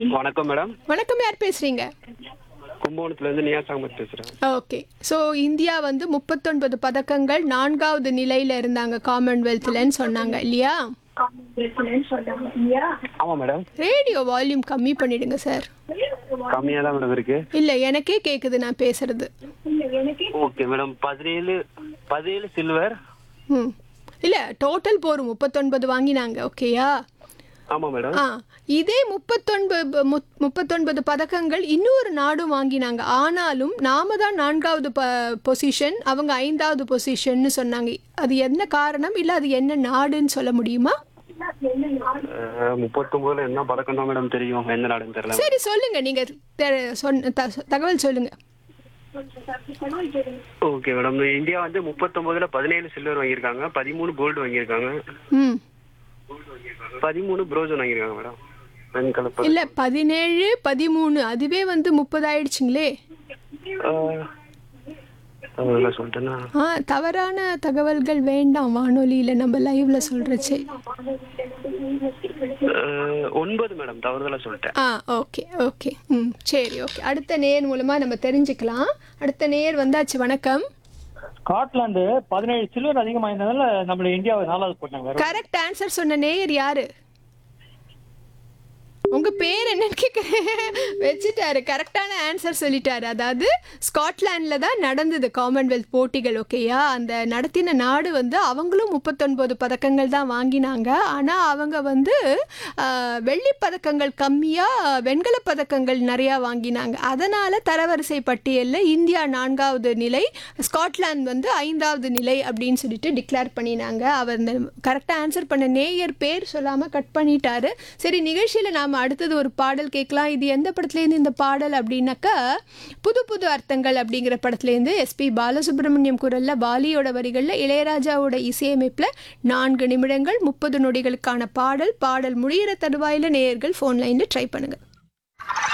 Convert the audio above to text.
வணக்கம் மேடம் வணக்கம் யார் பேசுறீங்க கும்பகோணத்துல இருந்து நியாஸ் அகமத் பேசுறேன் ஓகே ஸோ இந்தியா வந்து முப்பத்தொன்பது பதக்கங்கள் நான்காவது நிலையில இருந்தாங்க காமன்வெல்த்லன்னு சொன்னாங்க இல்லையா ஆமா மேடம் ரேடியோ வால்யூம் கம்மி பண்ணிடுங்க சார் கம்மியா தான் மேடம் இருக்கு இல்ல எனக்கே கேக்குது நான் பேசுறது ஓகே மேடம் பதினேழு பதினேழு சில்வர் ம் இல்ல டோட்டல் போரும் முப்பத்தொன்பது வாங்கினாங்க ஓகேயா ஆமா மேடம் ஆ இதே முப்பத்தொன்பது முப்- முப்பத்தொன்பது பதக்கங்கள் இன்னொரு நாடும் வாங்கினாங்க ஆனாலும் நாம தான் நான்காவது ப பொசிஷன் அவங்க ஐந்தாவது பொசிஷன்னு சொன்னாங்க அது என்ன காரணம் இல்லை அது என்ன நாடுன்னு சொல்ல முடியுமா முப்பத்தொன்பதுல என்ன பதக்கம் தான் மேடம் தெரியும் எந்த நாடுன்னு தெரியல சரி சொல்லுங்க நீங்க தெ- சொன்ன த- தகவல் சொல்லுங்க ஓகே மேடம் இந்தியா வந்து முப்பத்தொன்பதுல பதினேழு சில்வர் வாங்கியிருக்காங்க பதிமூணு கோல்டு வாங்கியிருக்காங்க ம் பதிமூணு புரோஜன் வாங்கியிருக்காங்க மேடம் வெண்கல பதக்கம். இல்ல பதினேழு பதிமூணு அதுவே வந்து முப்பது ஆயிடுச்சுங்களே ஆஹ், அதெல்லாம் சொல்லிட்டேன்னா ஆ தவறான தகவல்கள் வேண்டாம் வானொலியில நம்ம லைவ்ல சொல்றச்சே ஆஹ், ஒன்பது மேடம் தவறுதலா சொல்லிட்டேன் ஆ ஓகே ஓகே ம் சரி ஓகே அடுத்த நேர் மூலமா நம்ம தெரிஞ்சுக்கலாம் அடுத்த நேர் வந்தாச்சு வணக்கம் ஸ்காட்லாந்து பதினேழு சில்வர் அதிகமாக இருந்ததால நம்மள இந்தியாவை நாலாவது போட்டாங்க கரெக்ட் ஆன்சர் சொன்ன நேயர் யாரு உங்க பேர் என்னன்னு கேட்குறேன் வச்சுட்டாரு கரெக்டான ஆன்சர் சொல்லிட்டாரு அதாவது ஸ்காட்லாண்டில் தான் நடந்தது காமன்வெல்த் போட்டிகள் ஓகேயா அந்த நடத்தின நாடு வந்து அவங்களும் முப்பத்தொன்பது பதக்கங்கள் தான் வாங்கினாங்க ஆனால் அவங்க வந்து ஆஹ், வெள்ளிப் பதக்கங்கள் கம்மியாக வெண்கலப் பதக்கங்கள் நிறையா வாங்கினாங்க அதனால் தரவரிசை பட்டியலில் இந்தியா நான்காவது நிலை ஸ்காட்லாந்து வந்து ஐந்தாவது நிலை அப்படின்னு சொல்லிட்டு டிக்ளேர் பண்ணினாங்க அவர் இந்த கரெக்டாக ஆன்சர் பண்ண நேயர் பேர் சொல்லாமல் கட் பண்ணிட்டாரு சரி நிகழ்ச்சியில் நாம் அடுத்தது ஒரு பாடல் கேட்கலாம் இது எந்த படத்துலேருந்து இந்த பாடல் அப்படின்னாக்கா புது புது அர்த்தங்கள் அப்படிங்கிற படத்துலேருந்து எஸ்பி பாலசுப்ரமணியம் குரலில் பாலியோட வரிகளில் இளையராஜாவோட இசையமைப்பில் நான்கு நிமிடங்கள் முப்பது நொடிகளுக்கான பாடல் பாடல் முடிகிற தருவாயில் நேயர்கள் ஃபோன் லைனில் ட்ரை பண்ணுங்கள்